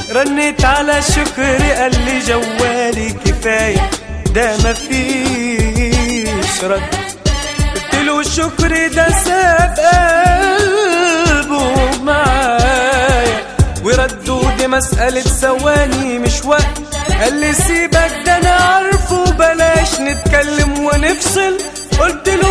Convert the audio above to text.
رنيت على شكري قال لي جوالي كفاية ده مفيش رد قلت له شكري ده ساب قلبه معايا وردوا دي مسألة ثواني مش وقت قال لي سيبك ده انا عارفه بلاش نتكلم ونفصل قلت له